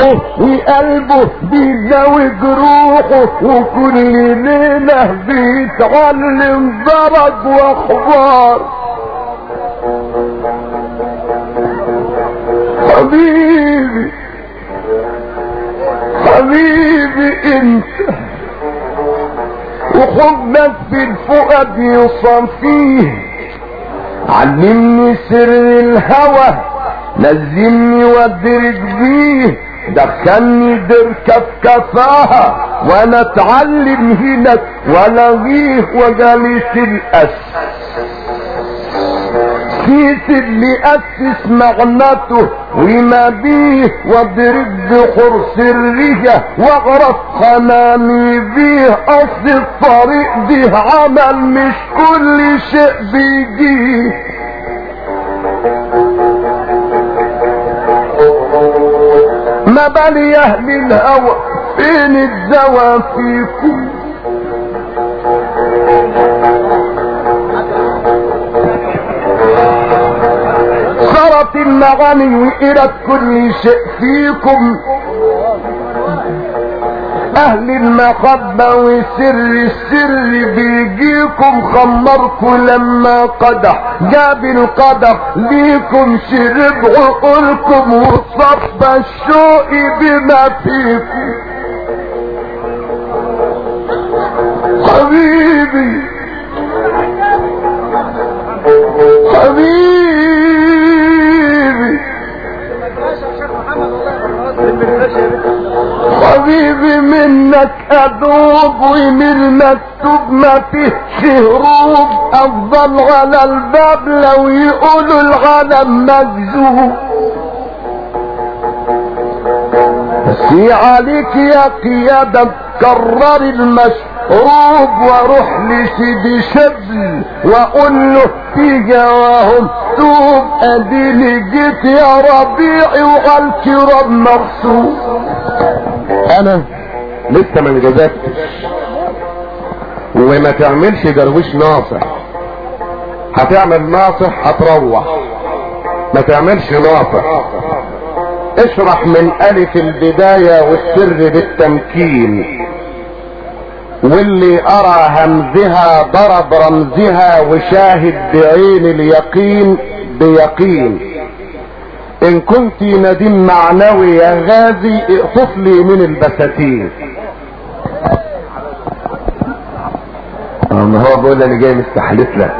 روحه وقلبه بيداوي جروحه وكل ليلة بيتعلم درج واخبار حبيبي حبيبي انت وحبك في الفؤاد يصفيه علمني سر الهوى نزلني وادرك بيه دخلني دركة كفاها وانا اتعلم هناك والغيه وجالس الأس نسيت اللي أسس مغنته وما بيه واضرب بحر سرية واغرق خناني بيه اصل الطريق ده عمل مش كل شيء بيجيه ما بالي اهل الهوى فين الدواء فيكم صارت المغاني وقرت كل شيء فيكم اهل المحبة وسر السر بيجيكم خمركم لما قدح جاب القدح ليكم شرب عقولكم وصب الشوق بما فيكم حبيبي حبيبي حبيبي منك ادوب ومن المكتوب ما فيهش هروب افضل على الباب لو يقولوا العالم مكذوب بس عليك يا قيادة تكرر المشروب واروح لسيدي شبل واقول له في جواهم توب اديني جيت يا ربيعي وعالكرام مرسوم انا لسه ما انجزتش وما تعملش درويش ناصح هتعمل ناصح هتروح ما تعملش ناصح اشرح من الف البداية والسر بالتمكين واللي ارى همزها ضرب رمزها وشاهد بعين اليقين بيقين ان كنت نديم معنوي يا غازي اقطف لي من البساتين ما هو بيقول انا جاي مستحلف لك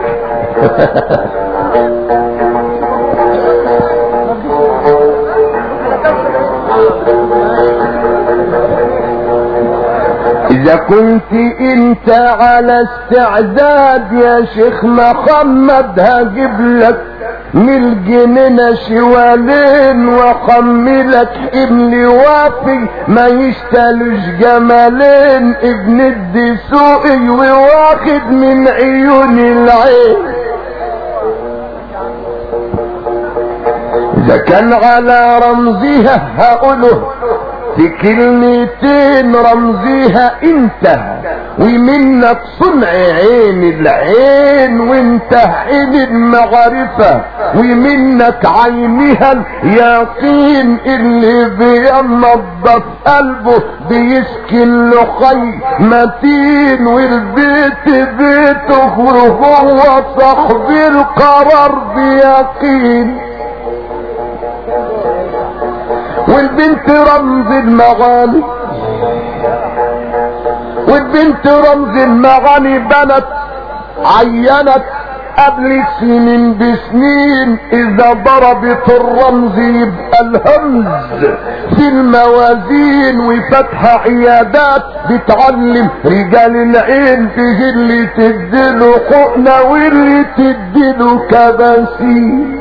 اذا كنت انت على استعداد يا شيخ محمد هجيب لك من الجنينة شوالين وحملك ابن وافي ما يشتلوش جمالين ابن الدسوقي وواخد من عيون العين اذا كان على رمزها هقوله في كلمتين رمزيها انت ومنك صنع عين العين وانت عين المعرفة ومنك عينها اليقين اللي بينظف قلبه بيسكن له خي متين والبيت بيته وهو صاحب القرار بيقين والبنت رمز المغاني والبنت رمز المغاني بنت عينت قبل سنين بسنين اذا ضربت الرمز يبقى الهمز في الموازين وفتح عيادات بتعلم رجال العين فيه اللي تديله حقنة واللي تديله كباسين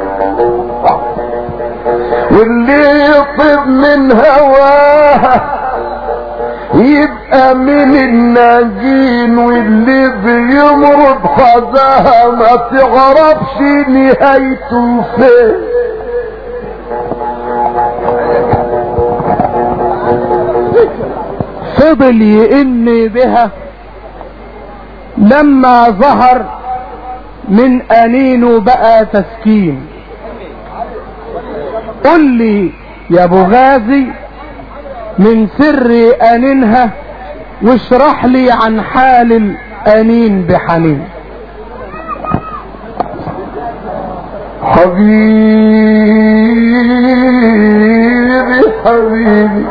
واللي يطب من هواها يبقى من الناجين واللي بيمرض خذاها ما تعرفش نهايته فين فضل يئن بها لما ظهر من انينه بقى تسكين قل لي يا ابو غازي من سر انينها واشرح لي عن حال الانين بحنين حبيبي حبيبي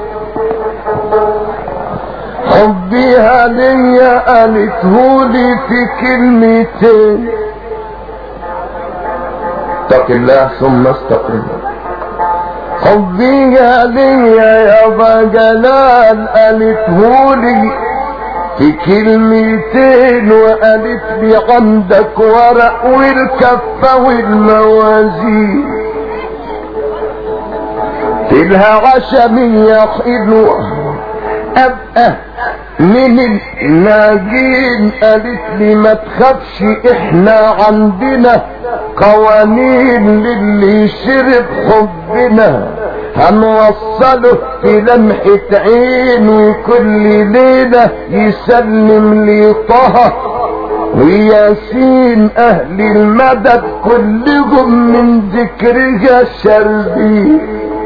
حبيها ليا قالتهولي في كلمتين اتق الله ثم استقم حبيها ليا يا جلال قالتهولي في كلمتين وقالت لي عندك ورق والكفة والموازين تلها عشمية حلوة ابقى من الناجين قالت لي ما تخافش احنا عندنا قوانين للي شرب حبنا هنوصله في لمحة عين وكل ليلة يسلم لي طه وياسين اهل المدد كلهم من ذكرها شربين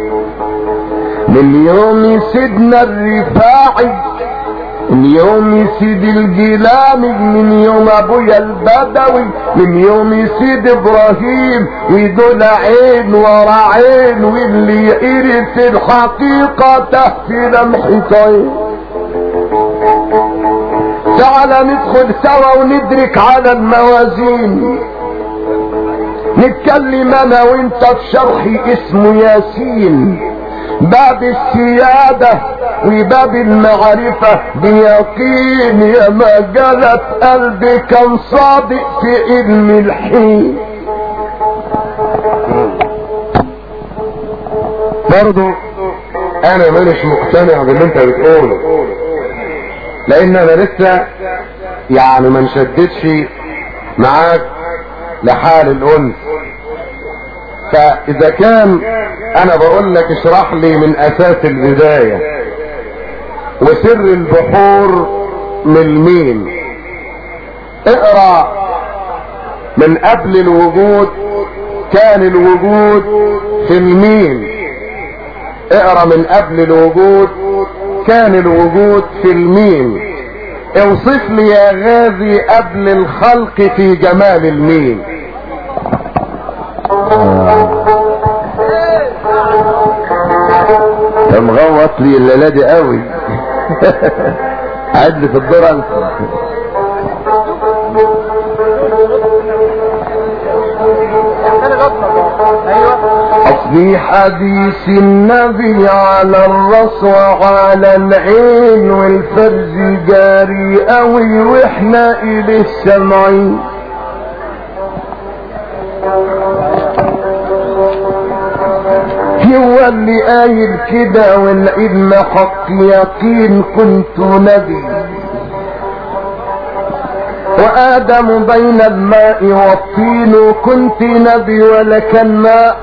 من يوم سيدنا الرفاعي من يوم سيد الجيلاني من يوم ابويا البدوي من يوم سيد ابراهيم ودول عين ورا عين واللي يقرف الحقيقة تحت لمحة عين تعال ندخل سوا وندرك على الموازين نتكلم انا وانت في شرحي اسمه ياسين باب السيادة وباب المعرفة بيقين يا ما جلت قلبي كان صادق في علم الحين برضو انا مانيش مقتنع باللي انت بتقوله لان انا لسه يعني ما نشددش معاك لحال الانس فاذا كان انا بقول لك اشرح لي من اساس البداية وسر البحور من المين اقرا من قبل الوجود كان الوجود في المين اقرا من قبل الوجود كان الوجود في المين اوصف لي يا غازي قبل الخلق في جمال المين انت مغوط لي الليله دي قوي عد في الدور انت اصلي حديث النبي على الراس وعلى العين والفرز جاري قوي واحنا اليه سامعين هو اللي قايل كده والعلم حق يقين كنت نبي وادم بين الماء والطين كنت نبي ولا كان ماء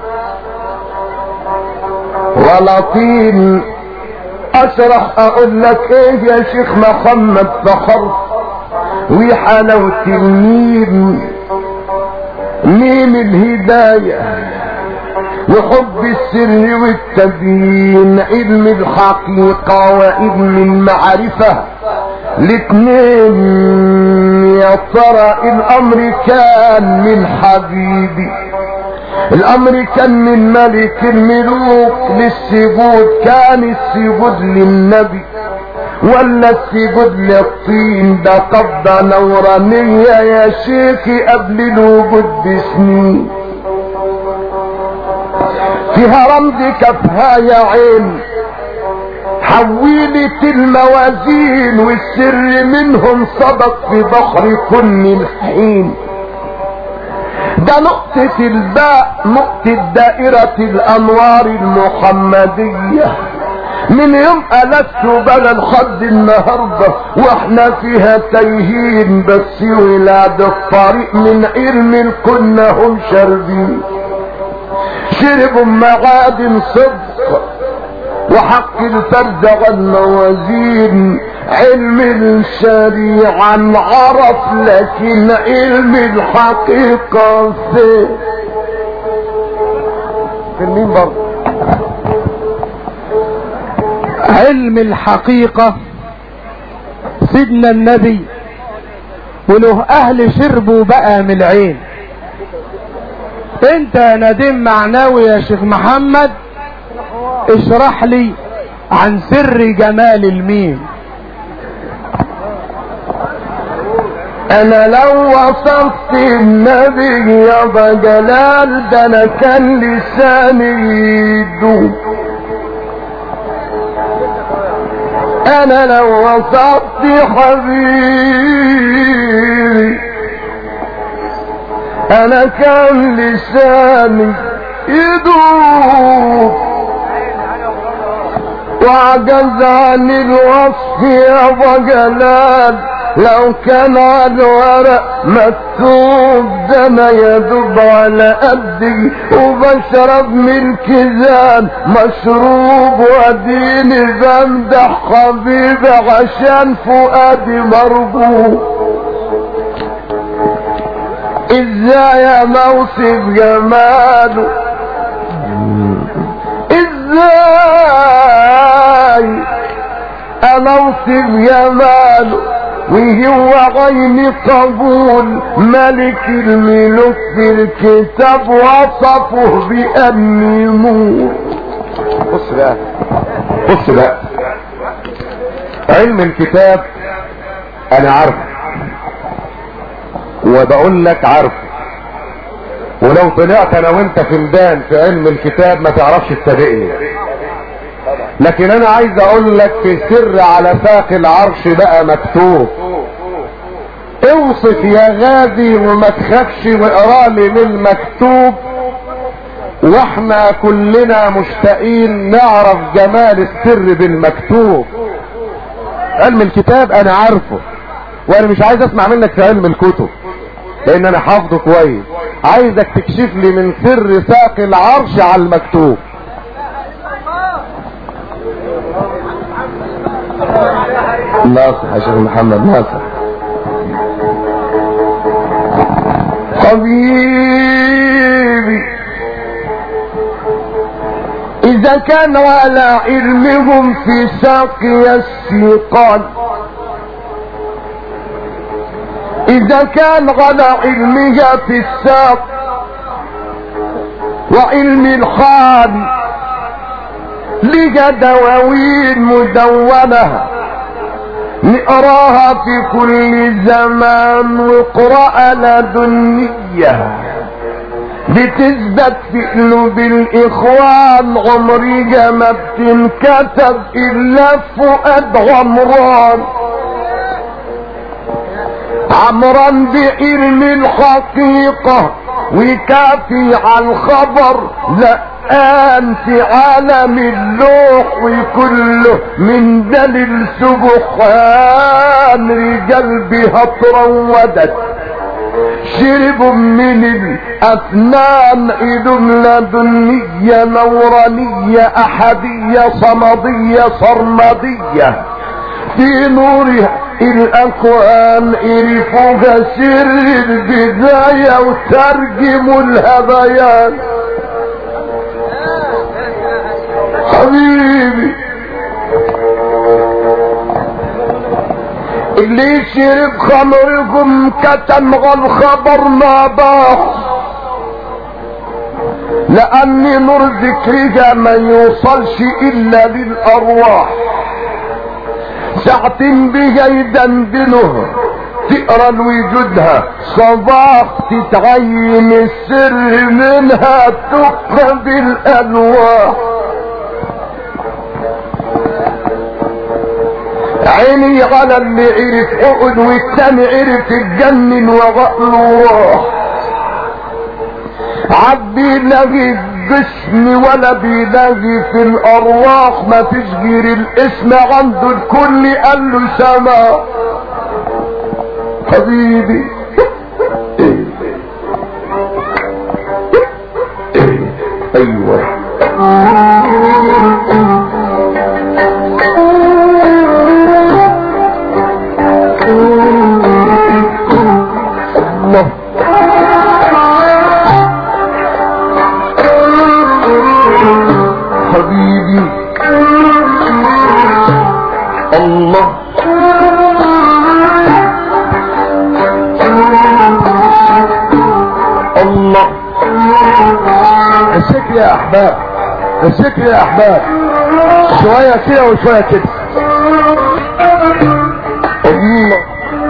ولا طين اشرح اقول لك ايه يا شيخ محمد فخر وحلاوة الميم ميم الهدايه وحب السر والتبيين علم الحقيقة وعلم المعرفة الاتنين يا ترى الامر كان من حبيبي الامر كان من ملك الملوك للسجود كان السجود للنبي ولا السجود للطين ده قبضة نورانية يا شيخي قبل الوجود بسنين فيها رمز كفها يا عين حولت الموازين والسر منهم صدق في بحر كن الحين ده نقطة الباء نقطة دائرة الأنوار المحمدية من يوم ألست بلا لحد النهاردة واحنا فيها تايهين بس ولاد الطريق من علم كنا هم شاربين شربوا معادن صدق وحق الفرد والموازين علم الشريعة عرف لكن علم الحقيقة في في المين برضه علم الحقيقة سيدنا النبي وله اهل شربوا بقى من العين انت يا نديم معناوي يا شيخ محمد اشرح لي عن سر جمال الميم انا لو وصفت النبي يا جلال ده انا كان لساني يدوب انا لو وصفت حبيبي انا كان لساني يدوب وعجز عن الوصف يا جلال لو كان على الورق مكتوب ده انا يدوب على قدي وبشرب من الكيزان مشروب واديني بمدح حبيبي عشان فؤادي مربوط ازاي يا موصف جماله ازاي انا اوصف جماله وهو عيني قبول ملك الملوك في الكتاب وصفه بأني نور بص بقى بص بقى علم الكتاب انا عارفه وبقول لك عارفه ولو طلعت انا وانت في ميدان في علم الكتاب ما تعرفش تسابقني لكن انا عايز اقول لك في سر على ساق العرش بقى مكتوب اوصف يا غازي وما تخافش واقرا لي من المكتوب واحنا كلنا مشتاقين نعرف جمال السر بالمكتوب علم الكتاب انا عارفه وانا مش عايز اسمع منك في علم الكتب لان انا حافظه كويس عايزك تكشف لي من سر ساق العرش على المكتوب ناصح يا شيخ محمد ناصح حبيبي اذا كان على علمهم في ساقي السيقان اذا كان على علمها في الساق وعلم الحال لقى دواوين مدونة نقراها في كل زمان واقرأ لدنية بتثبت في قلوب الاخوان عمري ما بتنكتب الا فؤاد عمران عمران بعلم الحقيقة وكافي على الخبر لا في عالم اللوح وكله من دليل سبحان رجال بها ترودت شربوا من الأفنان إذن لدنية نورانية أحدية صمدية صرمدية في نورها الأكوان عرفوها سر البداية وترجموا الهذيان حبيبي اللي شرب خمركم كتم الخبر ما باح لأني نور ذكرها ما يوصلش إلا للأرواح ساعة بها يدندنه تقرا لوجودها صباح تتعين السر منها تقرا بالألواح عيني على اللي عرف عقد والتاني عرف اتجنن وغقله راح عاد بيلاقي الجسم ولا بيلاقي في الارواح ما فيش غير الاسم عنده الكل قال له سما حبيبي ايوه الله حبيبي احباب الذكر يا احباب شوية كده وشوية كده الله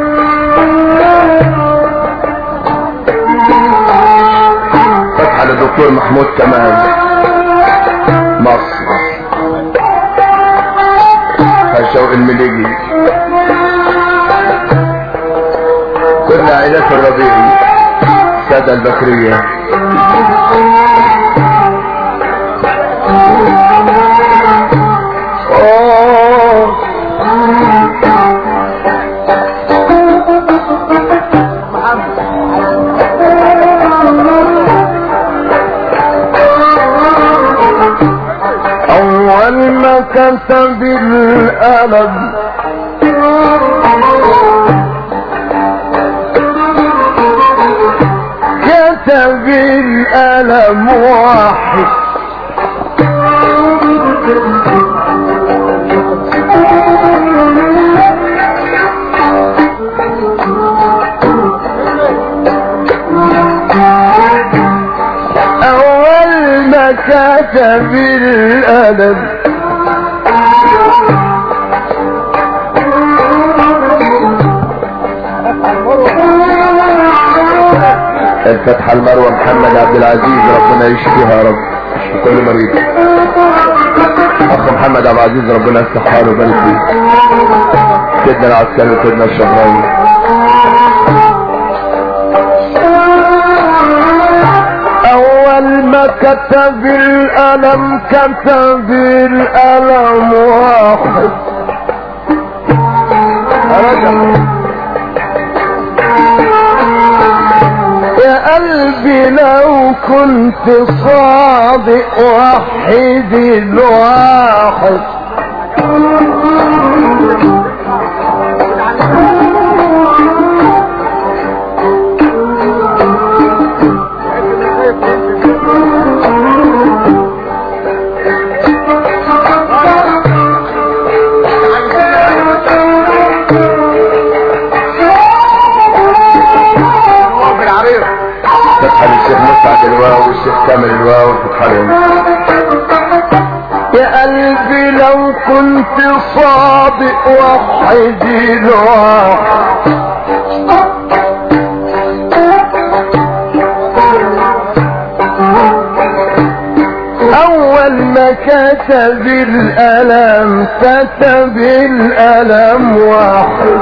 فتحة للدكتور محمود كمال مصر شوقي المليجي كل عائلات الربيع السادة البكرية أوه. أول ما كتب الألم كتب الألم واحد أول ما كتب الألم الفتحة المروة محمد عبد العزيز ربنا يشفيها يا رب يشفي كل مريض اخ محمد عبد العزيز ربنا يفتح حاله ويبارك فيه سيدنا العسكري وسيدنا الشهراني اول ما كتب الالم كتب الالم واحد رجل يا قلبي لو كنت صادق وحيد الواحد فتحة للشيخ مسعد الواو والشيخ كامل الواو فتحة لهم يا قلبي لو كنت صادق وحد الواحد أول ما كتب الألم كتب الألم واحد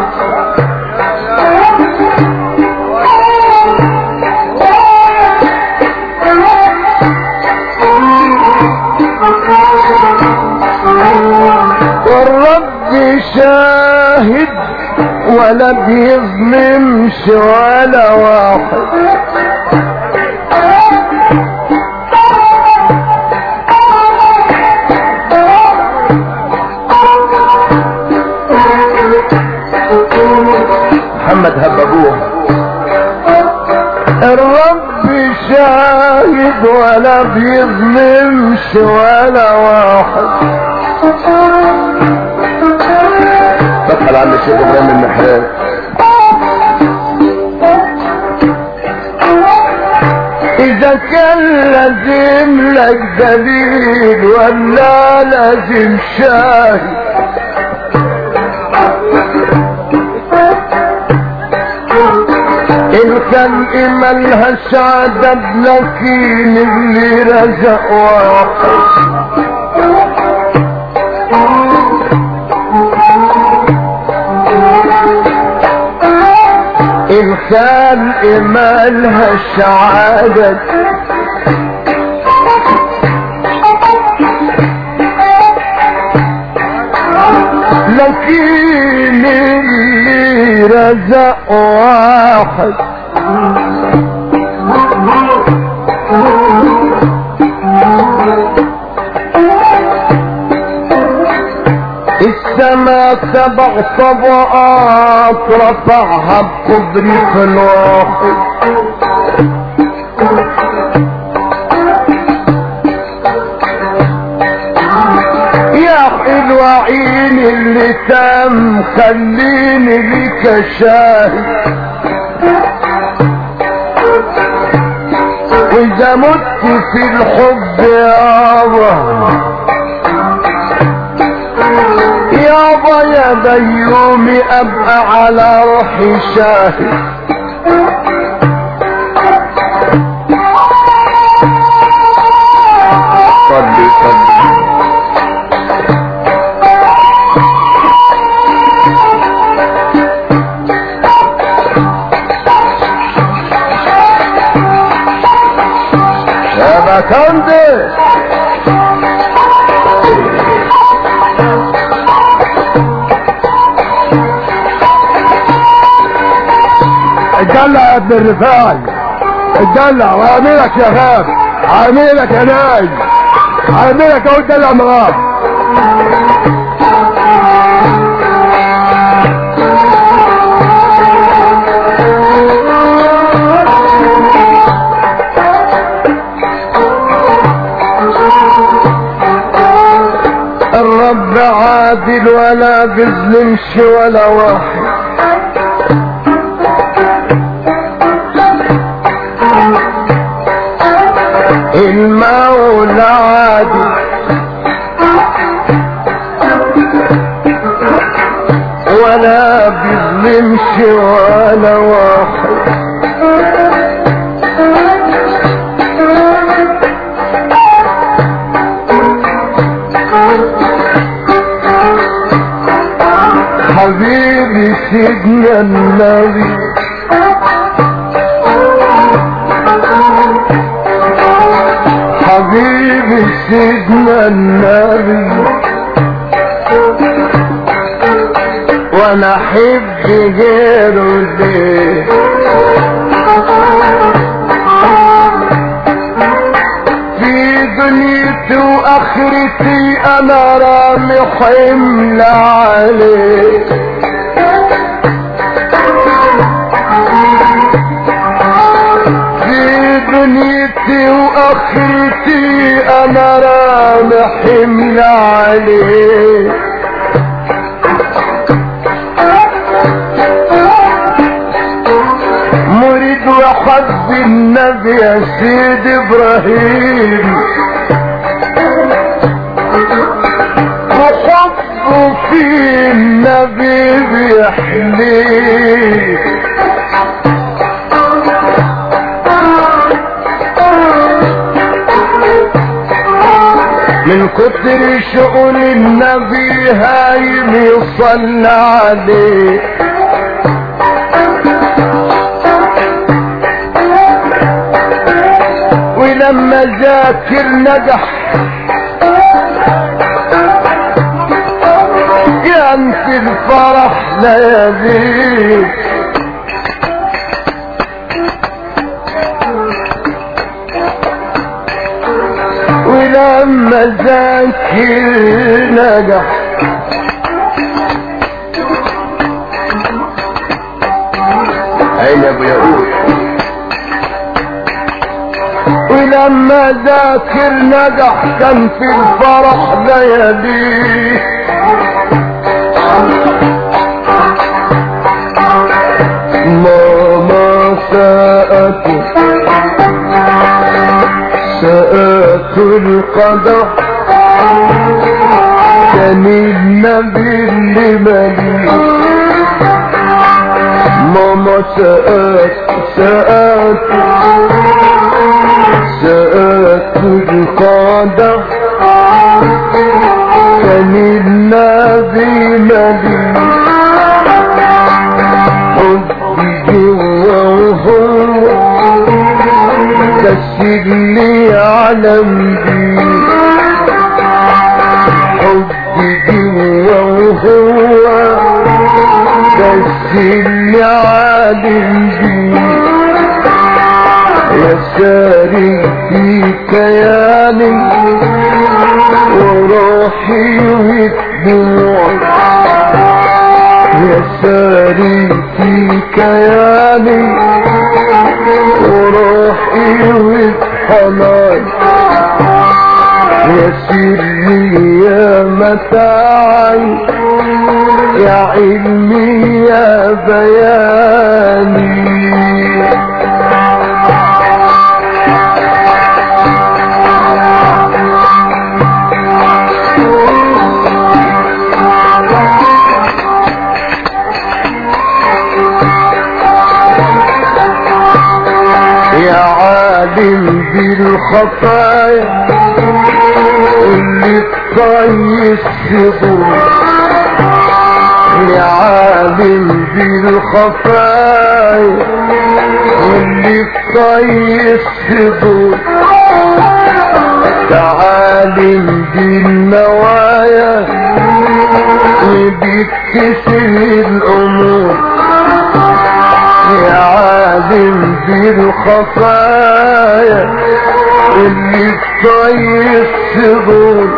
والرب شاهد ولا بيظلمش ولا واحد محمد هببوه الرب شاهد ولا بيظلمش ولا واحد فتح عند الشيخ ابراهيم المحراب اذا كان لازم لك دليل ولا لازم شاهد ان كان ملهاش عدد لكن اللي رزق واحد الخلق مالهاش عدد لكن اللي رزق واحد السماء سبع طبقات رفعها بقدرة الواحد يا حلو عين اللي تم خليني لك شاهد اذا مت في الحب يابا يابا يا بيومي ابقى على روحي شاهد صلي صلي يا بكندس اتدلع يا ابن الرفاعي اتدلع وعاملك يا غاب عاملك يا نايم عاملك اهو اتدلع معاك الرب عادل ولا بيظلمش ولا واحد المولى عادل ولا بيظلمش ولا واحد حبيبي سيدنا النبي حبيبي سيدنا النبي وانا احب غيره ليه في دنيتي واخرتي انا رامي حمل عليه في دنيتي واخرتي انا رامي حمل عليه مريد وحب النبي يا سيد ابراهيم وحبه في النبي بيحليه من كتر شؤون النبي هايم يصلى عليه ولما ذاكر نجح كان في الفرح ليالي ولما ذاكر نجح اين ابو يقول ولما ذاكر نجح كان في الفرح ليالي ماما ساءت ساءت القدر كان النبي اللي مليء ماما ساءت ساءت ساءت القدر كان النبي مليء حبي وهو بس اللي يعلم بي حبي وهو بس اللي عالم بي يا ساري في كياني وروحي ودموعي يا ساري في كياني وروحي وحناني يا سري يا متاعي يا علمي يا بياني عالم بالخفايا اللي طي الصدور يا عالم بالخفايا اللي طي الصدور تعالم بالنوايا وبتكسر الامور يا عالم بالخفايا اللي طي الصدور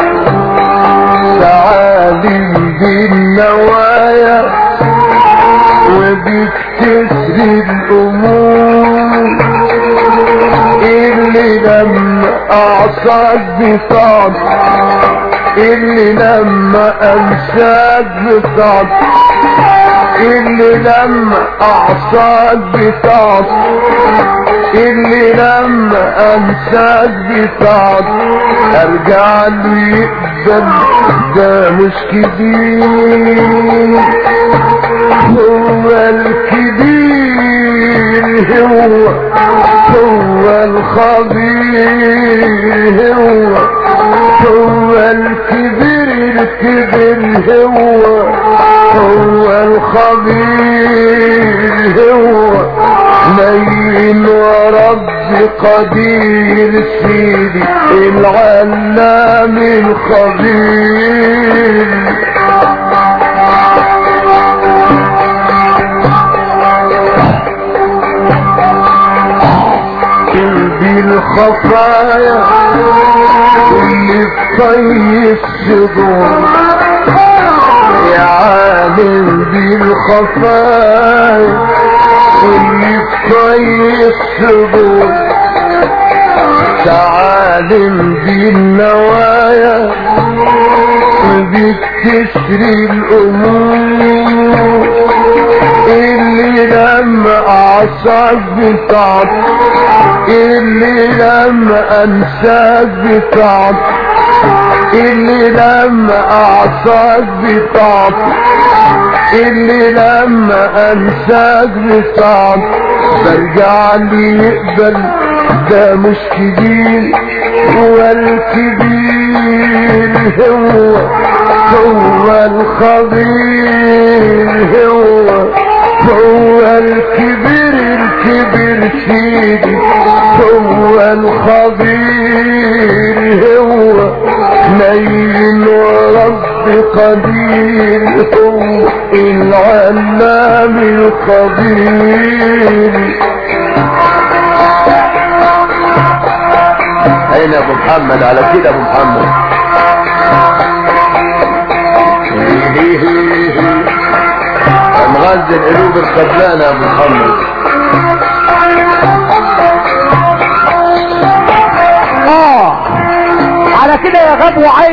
تعالم بالنوايا وبتكسر الامور اللي لما اعصاك بصعب اللي لما انساك بصعب اللي لما اعصاك بصعب اللي لما انساك بصعب ارجع له يقبل ده مش كبير هو الكبير هو هو الخبير هو هو الكبير الكبير هو هو الخبير هو لين ورب قدير سيدي العلام الخبير بالخفايا اللي طي الصدور يا عالم بالخفايا اللي طي الصدور تعالم بالنوايا وبتكسر الامور اللي لما اعصاك بتعب اللي لما انساك بتعب اللي لما اعصاك بتعب اللي لما انساك بتعب برجع لي يقبل ده مش كبير هو الكبير هو هو الخبير هو هو الكبير الكبير سيدي هو الخبير هو نيل ورب قدير هو العلام الخبير اين ابو محمد على كده ابو محمد مغذي القلوب الخزانة يا ابو محمد اه على كده يا غاب وعين